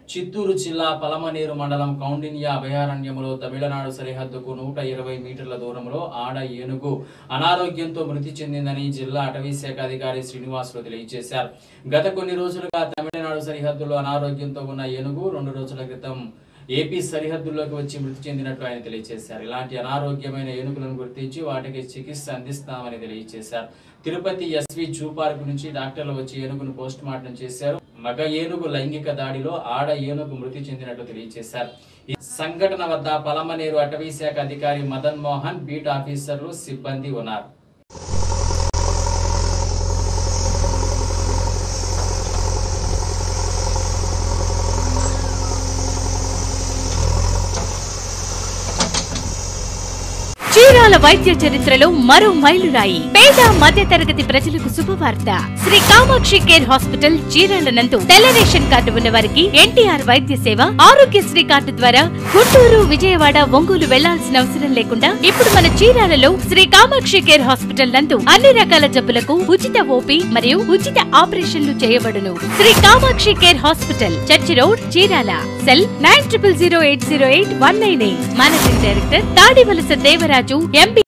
చిత్తూరు జిల్లా పలమనేరు మండలం కౌండిన్య అభయారణ్యంలో తమిళనాడు సరిహద్దుకు నూట ఇరవై మీటర్ల దూరంలో ఆడ ఏనుగు అనారోగ్యంతో మృతి చెందిందని జిల్లా అటవీ శాఖ అధికారి శ్రీనివాసులు తెలియజేశారు గత కొన్ని రోజులుగా తమిళనాడు సరిహద్దులో అనారోగ్యంతో ఉన్న ఏనుగు రెండు రోజుల క్రితం ఏపీ సరిహద్దుల్లోకి వచ్చి మృతి చెందినట్లు ఆయన తెలియజేశారు ఇలాంటి అనారోగ్యమైన ఏనుగులను గుర్తించి వాటికి చికిత్స అందిస్తామని తెలియజేశారు తిరుపతి ఎస్వి జూ పార్క్ నుంచి డాక్టర్లు వచ్చి ఏనుగును పోస్ట్ మార్టం చేశారు మగ ఏనుగు లైంగిక దాడిలో ఆడ ఏనుగు మృతి చెందినట్లు తెలియజేశారు ఈ సంఘటన వద్ద పలమనేరు అటవీ శాఖ అధికారి మదన్ మోహన్ బీట్ ఆఫీసర్లు సిబ్బంది ఉన్నారు చీరాల వైద్య చరిత్రలో మరో మైలురాయి పేద మధ్య తరగతి ప్రజలకు శుభవార్త శ్రీ కామాక్షి కేర్ హాస్పిటల్ చీరాల నందు తెల్ల రేషన్ కార్డు ఉన్న వారికి ఎన్టీఆర్ వైద్య సేవ ఆరోగ్యశ్రీ కార్డు ద్వారా గుంటూరు విజయవాడ ఒంగోలు వెళ్లాల్సిన అవసరం లేకుండా ఇప్పుడు మన చీరాలలో శ్రీ కామాక్షి కేర్ హాస్పిటల్ నందు అన్ని రకాల జబ్బులకు ఉచిత ఓపీ మరియు ఉచిత ఆపరేషన్లు చేయబడును Shri Kamakshi care hospital church road Chirala cell nine triple zero eight zero eight one nine eight managing director Tadivalasa Devaraju MP